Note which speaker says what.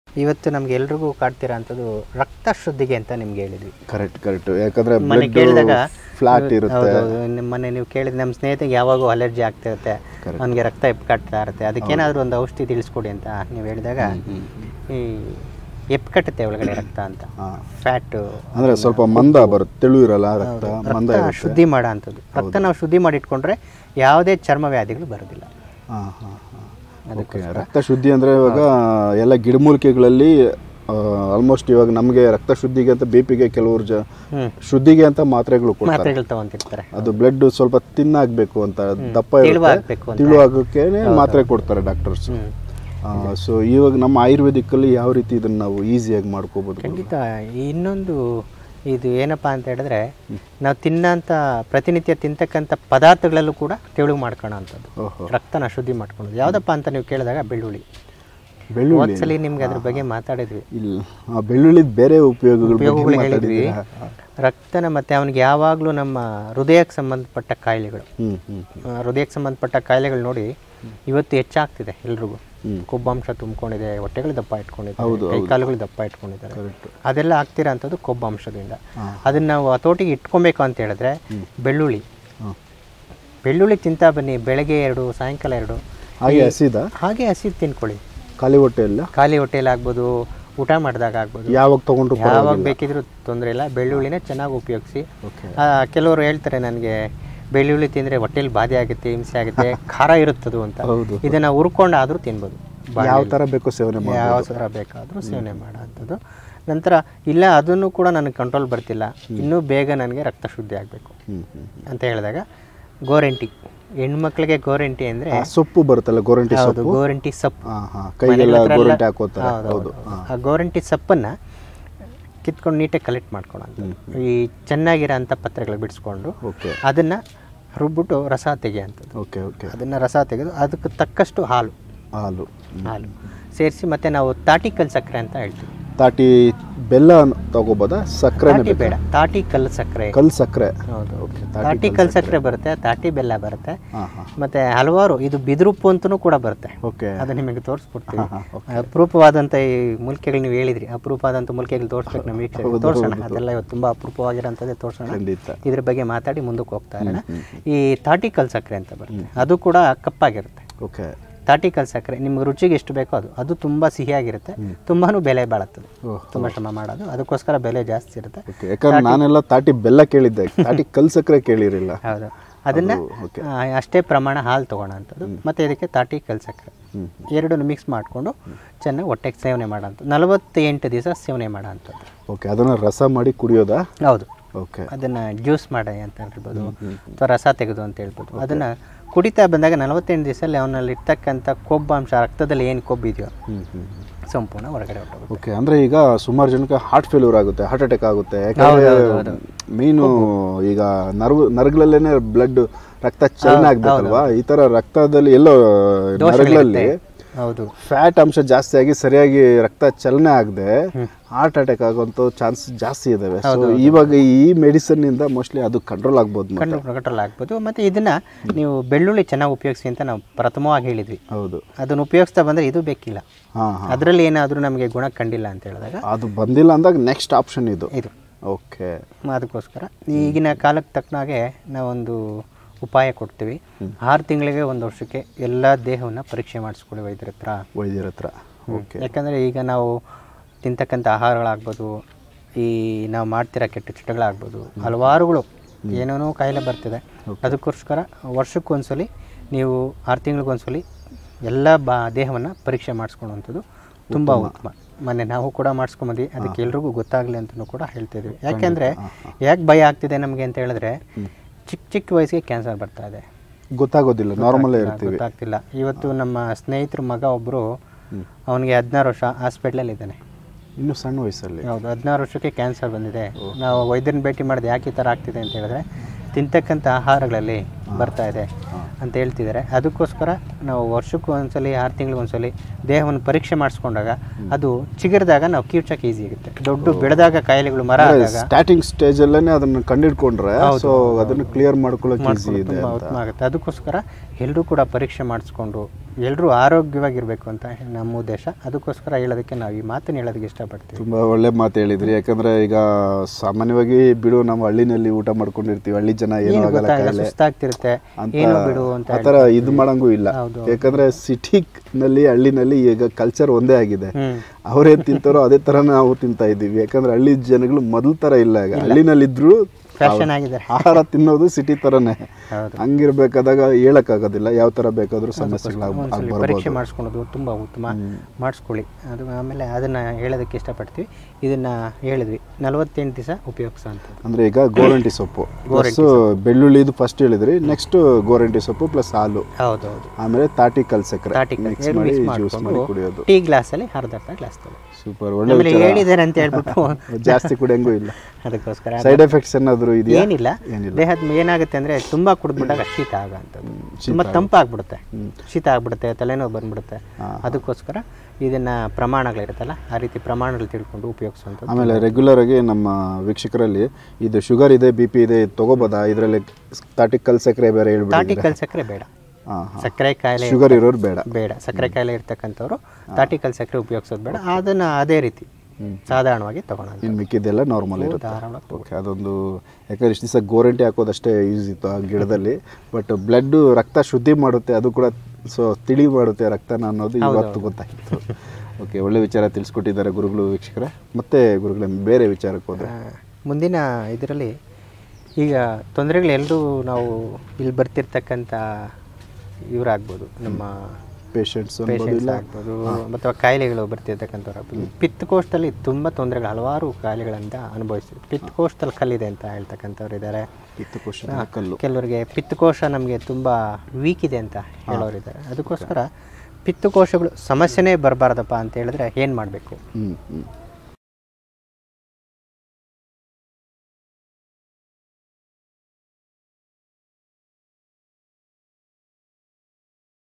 Speaker 1: ಇವತ್ತು ನಮ್ಗೆ ಎಲ್ರಿಗೂ ಕಾಡ್ತಿರೋ ಅಂಥದ್ದು ರಕ್ತ ಶುದ್ಧಿಗೆ ಅಂತ ನಿಮ್ಗೆ ಹೇಳಿದ್ವಿ
Speaker 2: ಕರೆಕ್ಟ್ ಕರೆಕ್ಟ್ ಯಾಕಂದ್ರೆ
Speaker 1: ಮನೆ ಕೇಳಿದಾಗ
Speaker 2: ಫ್ಲಾಟ್ ಇರುತ್ತೆ
Speaker 1: ಹೌದೌದು ನಿಮ್ಮ ಮನೆ ನೀವು ಕೇಳಿದ ನಮ್ಮ ಸ್ನೇಹಿತಗೆ ಯಾವಾಗೂ ಅಲರ್ಜಿ ಆಗ್ತಿರುತ್ತೆ ಅವನಿಗೆ ರಕ್ತ ಎಪ್ಕಟ್ತಾ ಇರುತ್ತೆ ಅದಕ್ಕೇನಾದರೂ ಒಂದು ಔಷಧಿ ತಿಳಿಸ್ಕೊಡಿ ಅಂತ ನೀವು ಹೇಳಿದಾಗ ಈ ಎಪ್ಕಟ್ಟುತ್ತೆ ಒಳಗಡೆ ರಕ್ತ ಅಂತ ಫ್ಯಾಟ್
Speaker 2: ಅಂದ್ರೆ ಸ್ವಲ್ಪ ಮಂದ ಬರುತ್ತೆ ತೆಳು ಇರಲ್ಲ ರಕ್ತ ಮಂದ
Speaker 1: ರಕ್ತ
Speaker 2: ಇರುತ್ತೆ
Speaker 1: ಶುದ್ಧಿ ಮಾಡೋ ಅಂಥದ್ದು ರಕ್ತ ನಾವು ಶುದ್ಧಿ ಮಾಡಿ ಇಟ್ಕೊಂಡ್ರೆ ಯಾವುದೇ ಚರ್ಮ ವ್ಯಾಧಿಗಳು ಬರೋದಿಲ್ಲ
Speaker 2: ಹಾಂ ಹಾಂ ಹಾಂ ಓಕೆ ರಕ್ತ ಶುದ್ಧಿ ಅಂದರೆ ಇವಾಗ ಎಲ್ಲ ಗಿಡಮೂಲಿಕೆಗಳಲ್ಲಿ ಆಲ್ಮೋಸ್ಟ್ ಇವಾಗ ನಮಗೆ ರಕ್ತ ಶುದ್ಧಿಗೆ ಅಂತ ಬಿ ಪಿಗೆ ಕೆಲವರು ಜ
Speaker 1: ಹ್ಮ್.
Speaker 2: ಶುದ್ಧಿಗೆ ಅಂತ ಮಾತ್ರೆಗಳು ಕೊಡ್ತಾರೆ
Speaker 1: ಮಾತ್ರೆಗಳು ತಗೊಂತಿರ್ತಾರೆ
Speaker 2: ಅದು ಬ್ಲಡ್ ಸ್ವಲ್ಪ ತಿನ್ನಾಗಬೇಕು ಅಂತ ದಪ್ಪ
Speaker 1: ತೆಳುವಾಗ್ಬೇಕು ಅಂತ.
Speaker 2: ತಿಳುವಾಗಕ್ಕೆ ಮಾತ್ರೆ ಕೊಡ್ತಾರೆ ಡಾಕ್ಟರ್ಸ್ ಸೊ ಇವಾಗ ನಮ್ಮ ಆಯುರ್ವೇದಿಕ್ಕಲ್ಲಿ ಯಾವ ರೀತಿ ಇದನ್ನ ನಾವು ಈಸಿಯಾಗಿ ಮಾಡ್ಕೋಬೋದು
Speaker 1: ಖಂಡಿತ ಇನ್ನೊಂದು ಇದು ಏನಪ್ಪ ಅಂತ ಹೇಳಿದ್ರೆ ನಾವು ತಿನ್ನಂಥ ಪ್ರತಿನಿತ್ಯ ತಿಂತಕ್ಕಂಥ ಪದಾರ್ಥಗಳಲ್ಲೂ ಕೂಡ ತೆಳು ಮಾಡ್ಕೊಳ್ಳೋ ಅಂಥದ್ದು
Speaker 2: ಓಹೋ
Speaker 1: ರಕ್ತನ ಶುದ್ಧಿ ಮಾಡ್ಕೊಳ್ಳೋದು ಯಾವುದಪ್ಪ ಅಂತ ನೀವು ಕೇಳಿದಾಗ ಬೆಳ್ಳುಳ್ಳಿ
Speaker 2: ಬೆಳ್ಳುಳ್ಳಿ
Speaker 1: ಒಂದ್ಸಲಿ ನಿಮ್ಗೆ ಅದ್ರ ಬಗ್ಗೆ ಮಾತಾಡಿದ್ವಿ
Speaker 2: ಇಲ್ಲ ಆ ಬೆಳ್ಳುಳ್ಳಿದ ಬೇರೆ ಉಪಯೋಗಗಳ ಬಗ್ಗೆ
Speaker 1: ಉಪಯೋಗಗಳು ಹೇಳಿದ್ವಿ
Speaker 2: ಮಾತಾಡಿದ್ದೀರಾ?
Speaker 1: ರಕ್ತನ ಮತ್ತೆ ಅವನಿಗೆ ಯಾವಾಗಲೂ ನಮ್ಮ ಹೃದಯಕ್ಕೆ ಸಂಬಂಧಪಟ್ಟ ಕಾಯಿಲೆಗಳು
Speaker 2: ಹ್ಮ್ ಹ್ಮ್
Speaker 1: ಆ, ಹೃದಯಕ್ಕೆ ಸಂಬಂಧಪಟ್ಟ ಕಾಯಿಲೆಗಳು ನೋಡಿ ಇವತ್ತು ಹೆಚ್ಚಾಗ್ತಿದೆ ಎಲ್ರಿಗೂ
Speaker 2: ಹ್ಮ್.
Speaker 1: ಕೊಬ್ಬಾಂಶ ತುಂಬಿಕೊಂಡಿದೆ ಹೊಟ್ಟೆಗಳು ದಪ್ಪ ಇಟ್ಕೊಂಡಿದೆ
Speaker 2: ಹೌದು,
Speaker 1: ಕೈ ಕಾಲುಗಳು ದಪ್ಪ ಇಟ್ಕೊಂಡಿದ್ದಾರೆ
Speaker 2: ಕರೆಕ್ಟ್
Speaker 1: ಅದೆಲ್ಲ ಆಗ್ತಿರೋ ಅಂಥದ್ದು ಕೊಬ್ಬಾಂಶದಿಂದ ಅದನ್ನ ನಾವು ಹತೋಟಿಗೆ ಇಟ್ಕೊಬೇಕು ಅಂತ ಹೇಳಿದ್ರೆ ಬೆಳ್ಳುಳ್ಳಿ
Speaker 2: ಹಾಂ
Speaker 1: ಬೆಳ್ಳುಳ್ಳಿ ತಿಂತಾ ಬನ್ನಿ ಬೆಳಗ್ಗೆ ಎರಡು ಸಾಯಂಕಾಲ ಎರಡು
Speaker 2: ಹಾಗೆ ಹಸಿದ
Speaker 1: ಹಾಗೆ ಹಸಿ ತಿನ್ಕೊಳ್ಳಿ
Speaker 2: ಖಾಲಿ ಹೊಟ್ಟೆಯಲ್ಲ
Speaker 1: ಖಾಲಿ ಹೊಟ್ಟೆಯಲ್ಲಿ ಆಗ್ಬೋದು ಊಟ ಮಾಡಿದಾಗ ಆಗ್ಬೋದು
Speaker 2: ಯಾವಾಗ ತಗೊಂಡ್ರು
Speaker 1: ಯಾವಾಗ ಬೇಕಿದ್ರೂ ತೊಂದರೆ ಇಲ್ಲ ಬೆಳ್ಳುಳ್ಳಿನ ಚೆನ್ನಾಗಿ ಉಪಯೋಗಿಸಿ
Speaker 2: ಓಕೆ
Speaker 1: ಕೆಲವರು ಹೇಳ್ತಾರೆ ನನಗೆ ಬೆಳ್ಳುಳ್ಳಿ ತಿಂದರೆ ಹೊಟ್ಟೆಲಿ ಬಾಧೆ ಆಗುತ್ತೆ ಹಿಂಸೆ ಆಗುತ್ತೆ ಖಾರ ಇರುತ್ತದು ಅಂತ
Speaker 2: ಹೌದು
Speaker 1: ಇದನ್ನ ಹುರ್ಕೊಂಡಾದ್ರೂ ತಿನ್ಬೋದು
Speaker 2: ಯಾವ ಥರ ಬೇಕೋ ಸೇವನೆ ಮಾಡಿ
Speaker 1: ಯಾವ ಥರ ಬೇಕಾದರೂ ಸೇವನೆ ಮಾಡೋಂಥದ್ದು ನಂತರ ಇಲ್ಲ ಅದನ್ನು ಕೂಡ ನನಗೆ ಕಂಟ್ರೋಲ್ ಬರ್ತಿಲ್ಲ ಇನ್ನೂ ಬೇಗ ನನಗೆ ರಕ್ತ ಶುದ್ಧಿ ಆಗಬೇಕು
Speaker 2: ಹ್ಮ್ ಹ್ಮ್
Speaker 1: ಅಂತ ಹೇಳಿದಾಗ ಗೋರೆಂಟಿ ಹೆಣ್ಮಕ್ಳಿಗೆ ಗೋರೆಂಟಿ ಅಂದರೆ
Speaker 2: ಆ ಸೊಪ್ಪು ಬರುತ್ತಲ್ಲ ಗೋರಂಟಿ
Speaker 1: ಹೌದು
Speaker 2: ಸೊಪ್ಪು
Speaker 1: ಗೋರಂಟಿ ಸೊಪ್ಪು
Speaker 2: ಹಾಂ ಹಾಂ ಕೈಗೆಲ್ಲ ಗೋರಂಟಿ ಹಾಕೋತಾರೆ ಹೌದು
Speaker 1: ಆ ಗೋರಂಟಿ ಸೊಪ್ಪನ್ನು ಕಿತ್ಕೊಂಡು ನೀಟಾಗಿ ಕಲೆಕ್ಟ್ ಮಾಡ್ಕೊಳ್ಳೋದು ಈ ಚೆನ್ನಾಗಿರೋ ಅಂಥ ಪತ್ರೆಗಳು ಬಿಡಿಸ್ಕೊಂಡು
Speaker 2: ಓಕೆ
Speaker 1: ಅದನ್ನು ರುಬ್ಬಿಟ್ಟು ರಸ ತೆಗೆಯೋಂಥದ್ದು
Speaker 2: ಓಕೆ ಓಕೆ
Speaker 1: ಅದನ್ನು ರಸ ತೆಗೆದು ಅದಕ್ಕೆ ತಕ್ಕಷ್ಟು ಹಾಲು
Speaker 2: ಹಾಲು
Speaker 1: ಹಾಲು ಸೇರಿಸಿ ಮತ್ತೆ ನಾವು ತಾಟಿಕಲ್ ಸಕ್ಕರೆ ಅಂತ ಹೇಳ್ತೀವಿ
Speaker 2: ತಾಟಿ ಬೆಲ್ಲ ತಗೋಬೋದಾ ಸಕ್ಕರೆನೇ
Speaker 1: ತಾಟಿ ಬೇಡ ತಾಟಿ ಕಲ್ಲು ಸಕ್ಕರೆ
Speaker 2: ಕಲ್ ಸಕ್ಕರೆ
Speaker 1: ಹೌದು
Speaker 2: ಓಕೆ
Speaker 1: ತಾಟಿ ಕಲ್ ಸಕ್ಕರೆ ಬರುತ್ತೆ ತಾಟಿ ಬೆಲ್ಲ ಬರುತ್ತೆ
Speaker 2: ಹಾಂ ಹಾಂ
Speaker 1: ಮತ್ತೆ ಹಲವಾರು ಇದು ಬಿದಿರುಪ್ಪು ಅಂತಲೂ ಕೂಡ ಬರುತ್ತೆ
Speaker 2: ಓಕೆ
Speaker 1: ಅದು ನಿಮಗೆ ತೋರಿಸ್ಬಿಡ್ತೀವಿ ಅಪರೂಪವಾದಂಥ ಈ ಮೂಲಿಕೆಗಳು ನೀವು ಹೇಳಿದ್ರಿ ಅಪರೂಪವಾದಂಥ ಮೂಲಿಕೆಗಳು ತೋರಿಸ್ಬೇಕು ನಮ್ಮ ವೀಕ್ಷಕರಿಗೆ ತೋರಿಸೋಣ ಅದೆಲ್ಲ ಇವತ್ತು ತುಂಬ ಅಪರೂಪವಾಗಿರೋಂಥದ್ದೇ ತೋರಿಸೋಣ
Speaker 2: ಖಂಡಿತ
Speaker 1: ಇದ್ರ ಬಗ್ಗೆ ಮಾತಾಡಿ ಮುಂದಕ್ಕೆ ಹೋಗ್ತಾ ಇರೋಣ ಈ ತಾಟಿಕಲ್ ಸಕ್ಕರೆ ಅಂತ ಬರುತ್ತೆ ಅದು ಕೂಡ ಕಪ್ಪಾಗಿರುತ್ತೆ
Speaker 2: ಓಕೆ
Speaker 1: ತಾಟಿಕಲ್ ಸಕ್ಕರೆ ನಿಮ್ಗೆ ರುಚಿಗೆ ಎಷ್ಟು ಬೇಕೋ ಅದು ಅದು ತುಂಬ ಸಿಹಿಯಾಗಿರುತ್ತೆ ತುಂಬಾನು ಬೆಲೆ ಬಾಳುತ್ತದೆ
Speaker 2: ಓಹ್.
Speaker 1: ತುಂಬ ಶ್ರಮ ಮಾಡೋದು ಅದಕ್ಕೋಸ್ಕರ ಬೆಲೆ ಜಾಸ್ತಿ ಇರುತ್ತೆ
Speaker 2: ಓಕೆ ಯಾಕಂದ್ರೆ ನಾನೆಲ್ಲ ತಾಟಿ ಬೆಲ್ಲ ಕೇಳಿದ್ದೆ ತಾಟಿ ಕಲ್ ಸಕ್ಕರೆ ಕೇಳಿರಿಲ್ಲ
Speaker 1: ಹೌದು ಅದನ್ನ ಆ, ಅಷ್ಟೇ ಪ್ರಮಾಣ ಹಾಲು ತೊಗೊಳ್ಳೋ ಅಂಥದ್ದು ಮತ್ತು ಇದಕ್ಕೆ ತಾಟಿ ಕಲ್ ಸಕ್ಕರೆ
Speaker 2: ಹ್ಮ್.
Speaker 1: ಎರಡನ್ನು ಮಿಕ್ಸ್ ಮಾಡಿಕೊಂಡು ಚೆನ್ನಾಗಿ ಹೊಟ್ಟೆಗೆ ಸೇವನೆ ಮಾಡೋಂಥದ್ದು ನಲವತ್ತೆಂಟು ದಿವಸ ಸೇವನೆ ಮಾಡೋಂಥದ್ದು
Speaker 2: ಓಕೆ ಅದನ್ನ ರಸ ಮಾಡಿ ಕುಡಿಯೋದಾ
Speaker 1: ಹೌದು
Speaker 2: ಓಕೆ
Speaker 1: ಅದನ್ನು ಜ್ಯೂಸ್ ಮಾಡಿ ಅಂತ ಹೇಳ್ಬೋದು ಅಥವಾ ರಸ ತೆಗೆದು ಅಂತ ಹೇಳ್ಬೋದು ಅದನ್ನು ಕುಡಿತಾ ಬಂದಾಗ ನಲವತ್ತೆಂಟು ದಿವಸದಲ್ಲಿ ಅವನಲ್ಲಿ ಇರ್ತಕ್ಕಂಥ ಕೊಬ್ಬಾಂಶ ರಕ್ತದಲ್ಲಿ ಏನು ಕೊಬ್ಬಿದೆಯೋ
Speaker 2: ಹ್ಮ್ ಹ್ಮ್
Speaker 1: ಸಂಪೂರ್ಣ ಹೊರಗಡೆ ಹೊರಟೋಗುತ್ತೆ
Speaker 2: ಓಕೆ ಅಂದ್ರೆ ಈಗ ಸುಮಾರು ಜನಕ್ಕೆ ಹಾರ್ಟ್ ಫೇಲ್ಯೂರ್ ಆಗುತ್ತೆ ಹಾರ್ಟ್ ಅಟ್ಯಾಕ್ ಆಗುತ್ತೆ ಯಾಕಂದ್ರೆ ಮೀನು ಈಗ ನರ್ವ್ ನರಗಳಲ್ಲೇನೆ ಬ್ಲಡ್ ರಕ್ತ ಚಲನೆ ಆಗ್ಬೇಕಲ್ವಾ ಈ ತರ ರಕ್ತದಲ್ಲಿ ಎಲ್ಲೋ ನರಗಳಲ್ಲಿ
Speaker 1: ಹೌದು
Speaker 2: ಫ್ಯಾಟ್ ಅಂಶ ಜಾಸ್ತಿ ಆಗಿ ಸರಿಯಾಗಿ ರಕ್ತ ಚಲನೆ ಆಗದೆ ಹಾರ್ಟ್ ಅಟ್ಯಾಕ್ ಆಗುವಂತ ಚಾನ್ಸ್ ಜಾಸ್ತಿ ಇದಾವೆ ಸೊ ಇವಾಗ ಈ ಮೆಡಿಸಿನ್ ಇಂದ ಮೋಸ್ಟ್ಲಿ ಅದು ಕಂಟ್ರೋಲ್ ಆಗ್ಬೋದು ಮತ್ತೆ.
Speaker 1: ಕಣ್ಣು ಪ್ರಕಟಲ್ ಆಗ್ಬೋದು ಮತ್ತು ಇದನ್ನು ನೀವು ಬೆಳ್ಳುಳ್ಳಿ ಚೆನ್ನಾಗಿ ಉಪಯೋಗಿಸಿ ಅಂತ ನಾವು ಪ್ರಥಮವಾಗಿ ಹೇಳಿದ್ವಿ
Speaker 2: ಹೌದು
Speaker 1: ಅದನ್ನು ಉಪಯೋಗಿಸ್ತಾ ಬಂದರೆ ಇದು ಬೇಕಿಲ್ಲ
Speaker 2: ಹಾ ಹಾ
Speaker 1: ಅದರಲ್ಲಿ ಏನಾದರೂ ನಮಗೆ ಗುಣ ಕಂಡಿಲ್ಲ ಅಂತ ಹೇಳಿದಾಗ
Speaker 2: ಅದು ಬಂದಿಲ್ಲ ಅಂದಾಗ ನೆಕ್ಸ್ಟ್ ಆಪ್ಷನ್ ಇದು
Speaker 1: ಇದು
Speaker 2: ಓಕೆ
Speaker 1: ಅದಕ್ಕೋಸ್ಕರ ಈಗಿನ ಕಾಲಕ್ಕೆ ತಕ್ಕನಾಗೆ ನಾವೊಂದು ಉಪಾಯ ಕೊಡ್ತೀವಿ ಆರು ತಿಂಗಳಿಗೆ ಒಂದು ವರ್ಷಕ್ಕೆ ಎಲ್ಲ ದೇಹವನ್ನು ಪರೀಕ್ಷೆ ಮಾಡಿಸ್ಕೊಳ್ಳಿ ವೈದ್ಯರ ಹತ್ರ
Speaker 2: ವೈದ್ಯರ ಹತ್ರ ಓಕೆ
Speaker 1: ಯಾಕಂದರೆ ಈಗ ನಾವು ತಿಂತಕ್ಕಂಥ ಆಹಾರಗಳಾಗ್ಬೋದು ಈ ನಾವು ಮಾಡ್ತಿರೋ ಕೆಟ್ಟ ಚಟಗಳಾಗ್ಬೋದು ಹಲವಾರುಗಳು ಏನೇನೋ ಕಾಯಿಲೆ ಬರ್ತಿದೆ ಅದಕ್ಕೋಸ್ಕರ ವರ್ಷಕ್ಕೊಂದ್ಸಲಿ ನೀವು ಆರು ತಿಂಗಳಿಗೊಂದ್ಸಲಿ ಎಲ್ಲ ಬಾ ದೇಹವನ್ನು ಪರೀಕ್ಷೆ ಮಾಡಿಸ್ಕೊಳ್ಳುವಂಥದ್ದು ತುಂಬ ಉತ್ತಮ ಮೊನ್ನೆ ನಾವು ಕೂಡ ಮಾಡಿಸ್ಕೊಂಬಂದ್ವಿ ಅದಕ್ಕೆ ಎಲ್ರಿಗೂ ಗೊತ್ತಾಗಲಿ ಅಂತಲೂ ಕೂಡ ಹೇಳ್ತಿದ್ವಿ ಯಾಕೆಂದರೆ ಯಾಕೆ ಭಯ ಆಗ್ತಿದೆ ನಮಗೆ ಅಂತ ಹೇಳಿದ್ರೆ ಚಿಕ್ಕ ಚಿಕ್ಕ ವಯಸ್ಸಿಗೆ ಕ್ಯಾನ್ಸರ್ ಬರ್ತಾ ಇದೆ
Speaker 2: ಗೊತ್ತಾಗೋದಿಲ್ಲ ನಾರ್ಮಲ್ ಇರ್ತೀವಿ
Speaker 1: ಗೊತ್ತಾಗ್ತಿಲ್ಲ ಇವತ್ತು ನಮ್ಮ ಸ್ನೇಹಿತರ ಮಗ ಒಬ್ಬರು ಅವನಿಗೆ ಹದಿನಾರು ವರ್ಷ ಹಾಸ್ಪಿಟ್ಲಲ್ಲಿ ಇದ್ದಾನೆ
Speaker 2: ಇನ್ನು ಸಣ್ಣ ವಯಸ್ಸಲ್ಲಿ
Speaker 1: ಹೌದು ಹದಿನಾರು ವರ್ಷಕ್ಕೆ ಕ್ಯಾನ್ಸರ್ ಬಂದಿದೆ ನಾವು ವೈದ್ಯರನ್ನ ಭೇಟಿ ಮಾಡಿದೆ ಯಾಕೆ ಈ ಥರ ಆಗ್ತಿದೆ ಅಂತ ಹೇಳಿದ್ರೆ ತಿಂತಕ್ಕಂಥ ಆಹಾರಗಳಲ್ಲಿ ಬರ್ತಾ ಇದೆ ಅಂತ ಹೇಳ್ತಿದ್ದಾರೆ ಅದಕ್ಕೋಸ್ಕರ ನಾವು ವರ್ಷಕ್ಕೂ ಒಂದ್ಸಲಿ ಆರು ತಿಂಗಳಿಗೊಂದ್ಸಲಿ ದೇಹವನ್ನು ಪರೀಕ್ಷೆ ಮಾಡಿಸ್ಕೊಂಡಾಗ ಅದು ಚಿಗುರಿದಾಗ ನಾವು ಕಿವುಚಕ್ಕೆ ಈಸಿ ಆಗುತ್ತೆ ದೊಡ್ಡ ಬೆಳೆದಾಗ ಕಾಯಿಲೆಗಳು ಮರ ಆದಾಗ
Speaker 2: ಸ್ಟಾರ್ಟಿಂಗ್ ಸ್ಟೇಜ್ ಅಲ್ಲೇ ಅದನ್ನ ಕಂಡಿಡ್ಕೊಂಡ್ರೆ ಸೊ ಅದನ್ನ ಕ್ಲಿಯರ್ ಮಾಡ್ಕೊಳ್ಳೋಕೆ ಈಸಿ ಇದೆ
Speaker 1: ತುಂಬ ಉತ್ತಮ ಆಗುತ್ತೆ ಅದಕ್ಕೋಸ್ಕರ ಎಲ್ಲರೂ ಕೂಡ ಪರೀಕ್ಷೆ ಮಾಡಿಸ್ಕೊಂಡು ಎಲ್ಲರೂ ಆರೋಗ್ಯವಾಗಿರಬೇಕು ಅಂತ ನಮ್ಮ ಉದ್ದೇಶ ಅದಕ್ಕೋಸ್ಕರ ಹೇಳೋದಕ್ಕೆ ನಾವು ಈ ಮಾತನ್ನು ಹೇಳೋದಕ್ಕೆ ಇಷ್ಟಪಡ್ತೀವಿ
Speaker 2: ತುಂಬ ಒಳ್ಳೆ ಮಾತು ಹೇಳಿದ್ರಿ ಯಾಕಂದ್ರೆ ಈಗ ಸಾಮಾನ್ಯವಾಗಿ ಬಿಡು ನಾವು ಹಳ್ಳಿನಲ್ಲಿ ಊಟ ಮಾಡ್ಕೊಂಡಿರ್ತೀವಿ ಹಳ್ಳಿ ಜನ ಏನೂ
Speaker 1: ಏನು
Speaker 2: ಆಗಲ್ಲ
Speaker 1: ಗೊತ್ತಾಗಲ್ಲ
Speaker 2: ಕಾಯಿಲೆ
Speaker 1: ಸುಸ್ತಾಗ್ತಿರುತ್ತೆ
Speaker 2: ಅಂತ
Speaker 1: ಏನು ಬಿಡು ಅಂತ
Speaker 2: ಆ ಥರ ಇದು ಮಾಡಂಗೂ ಇಲ್ಲ
Speaker 1: ಹೌದು.
Speaker 2: ಯಾಕಂದ್ರೆ ಸಿಟಿನಲ್ಲಿ ಹಳ್ಳಿನಲ್ಲಿ ಈಗ ಕಲ್ಚರ್ ಒಂದೇ ಆಗಿದೆ
Speaker 1: ಹ್ಮ್
Speaker 2: ಅವ್ರೇನ್ ತಿಂತಾರೋ ಅದೇ ತರ ನಾವು ತಿಂತಾ ಇದ್ದೀವಿ ಯಾಕಂದ್ರೆ ಹಳ್ಳಿ ಜನಗಳು ಮೊದಲ ತರ ಇಲ್ಲ ಈಗ ಹಳ್ಳಿನಲ್ಲಿದ್ರು
Speaker 1: ಫ್ಯಾಷನ್ ಆಗಿದ್ದಾರೆ
Speaker 2: ಆಹಾರ ತಿನ್ನೋದು ಸಿಟಿ ತರನೇ
Speaker 1: ಹೌದು
Speaker 2: ಹಂಗಿರ್ಬೇಕಾದಾಗ ಹೇಳಕ್ಕಾಗೋದಿಲ್ಲ ಯಾವ ತರ ಬೇಕಾದ್ರೂ ಸಮಸ್ಯೆಗಳು
Speaker 1: ಒಂದ್ಸಲಿ ಪರೀಕ್ಷೆ ಮಾಡಿಸ್ಕೊಳೋದು ತುಂಬ ಉತ್ತಮ ಮಾಡಿಸ್ಕೊಳ್ಳಿ ಅದು ಆಮೇಲೆ ಅದನ್ನು ಹೇಳೋದಕ್ಕೆ ಇಷ್ಟಪಡ್ತೀವಿ ಇದನ್ನು ಹೇಳಿದ್ವಿ ನಲವತ್ತೆಂಟು ದಿವಸ ಉಪಯೋಗಿಸೋಂಥದ್ದು
Speaker 2: ಅಂದ್ರೆ ಈಗ ಗೋರಂಟಿ ಸೊಪ್ಪು ಪ್ಲಸ್ ಬೆಳ್ಳುಳ್ಳಿದು ಫಸ್ಟ್ ಹೇಳಿದ್ರಿ ನೆಕ್ಸ್ಟ್ ಗೋರಂಟಿ ಸೊಪ್ಪು ಪ್ಲಸ್ ಹಾಲು
Speaker 1: ಹೌದು ಹೌದು
Speaker 2: ಆಮೇಲೆ ತಾಟಿ ಕಲ್ ಸಕ್ಕರೆ
Speaker 1: ತಾಟಿ
Speaker 2: ಮಿಕ್ಸ್ ಮಾಡಿ ಜ್ಯೂಸ್ ಮಾಡಿ ಕುಡಿಯೋದು
Speaker 1: ಟೀ ಗ್ಲಾಸಲ್ಲಿ ಅರ್ಧ ಅರ್ಧ ಗ್ಲಾಸ್ ತಗೊಳ್ಳಿ
Speaker 2: ಸೂಪರ್ ಒಳ್ಳೆ
Speaker 1: ಆಮೇಲೆ ಹೇಳಿದ್ದೇನೆ ಅಂತ ಹೇಳ್ಬಿಟ್ಟು
Speaker 2: ಜಾಸ್ತಿ ಕುಡಿಯಂಗೂ ಇಲ್ಲ
Speaker 1: ಅದಕ್ಕೋಸ್ಕರ
Speaker 2: ಸೈಡ್ ಎಫೆಕ್ಟ್ಸ್ ಏನಾದ್ರು ಇದೆಯಾ
Speaker 1: ಏನಿಲ್ಲ
Speaker 2: ಏನಿಲ್ಲ.
Speaker 1: ದೇಹದ ಏನಾಗುತ್ತೆ ಅಂದ್ರೆ ತುಂಬಾ ಕುಡಿದ್ಬಿಟ್ಟಾಗ ಶೀತ ಆಗೋಂಥದ್ದು ತುಂಬಾ ತಂಪಾಗ್ಬಿಡುತ್ತೆ ಶೀತ ಆಗ್ಬಿಡುತ್ತೆ ತಲೆನೋವು ಬಂದ್ಬಿಡುತ್ತೆ ಅದಕ್ಕೋಸ್ಕರ ಇದನ್ನ ಪ್ರಮಾಣಗಳಿರುತ್ತಲ್ಲ ಆ ರೀತಿ ಪ್ರಮಾಣಗಳು ತಿಳ್ಕೊಂಡು ಉಪಯೋಗಿಸುವಂಥದ್ದು
Speaker 2: ಆಮೇಲೆ ರೆಗ್ಯುಲರ್ ಆಗಿ ನಮ್ಮ ವೀಕ್ಷಕರಲ್ಲಿ ಇದು ಶುಗರ್ ಇದೆ ಬಿ ಪಿ ಇದೆ ಇದು ತಗೋಬೋದಾ ಇದರಲ್ಲಿ ತಾಟಿ ಕಲ್ ಸಕ್ಕರೆ ಬೇರೆ ಹೇಳ್ಬಿಡಿ
Speaker 1: ತಾಟಿ ಕಲ್ ಸಕ್ಕರೆ ಬೇಡ
Speaker 2: ಹಾಂ ಹಾಂ
Speaker 1: ಸಕ್ಕರೆ ಕಾಯಿಲೆ
Speaker 2: ಶುಗರ್ ಇರೋರು ಬೇಡ
Speaker 1: ಬೇಡ ಸಕ್ಕರೆ ಕಾಯಿಲೆ ಇರ್ತಕ್ಕಂಥವ್ರು ತಾಟಿ ಕಲ್ ಸಕ್ಕರೆ ಉಪಯೋಗಿಸೋದು ಬೇಡ ಅದನ್ನ ಅದೇ ರೀತಿ ಸಾಧಾರಣವಾಗಿ ತಗೊಳೋದು
Speaker 2: ಇನ್ನು ಮಿಕ್ಕಿದ್ದೆಲ್ಲ ನಾರ್ಮಲ್ ಇರುತ್ತೆ
Speaker 1: ಧಾರಾಳವಾಗಿ
Speaker 2: ಓಕೆ ಅದೊಂದು ಯಾಕಂದ್ರೆ ಇಷ್ಟು ದಿವಸ ಗೋರಂಟಿ ಹಾಕೋದಷ್ಟೇ ಯೂಸ್ ಇತ್ತು ಆ ಗಿಡದಲ್ಲಿ ಬಟ್ ಬ್ಲಡ್ ರಕ್ತ ಶುದ್ಧಿ ಮಾಡುತ್ತೆ ಅದು ಕೂಡ ಸೊ ತಿಳಿ ಮಾಡುತ್ತೆ ರಕ್ತನ ಅನ್ನೋದು ಇವತ್ತು ಗೊತ್ತಾಗಿತ್ತು ಓಕೆ ಒಳ್ಳೆ ವಿಚಾರ ತಿಳಿಸ್ಕೊಟ್ಟಿದ್ದಾರೆ ಗುರುಗಳು ವೀಕ್ಷಕರೇ ಮತ್ತೆ ಗುರುಗಳೇ ಬೇರೆ ವಿಚಾರಕ್ಕೆ ಹೋದ್ರೆ
Speaker 1: ಆ, ಮುಂದಿನ ಇದರಲ್ಲಿ ಈಗ ತೊಂದರೆಗಳೆಲ್ಲರೂ ನಾವು ಇಲ್ಲಿ ಬರ್ತಿರ್ತಕ್ಕಂಥ ಇವರಾಗ್ಬೋದು ನಮ್ಮ
Speaker 2: ಪೇಷಂಟ್ಸ್ ಅನ್ಬೋದು
Speaker 1: ಪೇಷಂಟ್ಸ್
Speaker 2: ಇಲ್ಲ
Speaker 1: ಆಗ್ಬೋದು ಅಥವಾ ಕಾಯಿಲೆಗಳು ಬರ್ತಿರ್ತಕ್ಕಂಥವ್ರು ಆಗ್ಬೋದು ಪಿತ್ತಕೋಶದಲ್ಲಿ ತುಂಬ ತೊಂದರೆಗಳು ಹಲವಾರು ಕಾಯಿಲೆಗಳಿಂದ ಅನುಭವಿಸ್ತೀವಿ ಪಿತ್ತಕೋಶದಲ್ಲಿ ಕಲ್ಲಿದೆ ಅಂತ ಹೇಳ್ತಕ್ಕಂಥವ್ರು ಇದ್ದಾರೆ
Speaker 2: ಪಿತ್ತಕೋಶ ಕಲ್ಲು
Speaker 1: ಕೆಲವರಿಗೆ ಪಿತ್ತಕೋಶ ನಮಗೆ ತುಂಬ ವೀಕ್ ಇದೆ ಅಂತ ಹೇಳೋರಿದ್ದಾರೆ ಅದಕ್ಕೋಸ್ಕರ ಪಿತ್ತಕೋಶಗಳು ಸಮಸ್ಯೆನೇ ಬರಬಾರ್ದಪ್ಪ ಅಂತ ಹೇಳಿದ್ರೆ ಏನು ಮಾಡಬೇಕು
Speaker 2: ಹ್ಞೂ ಹ್ಞೂ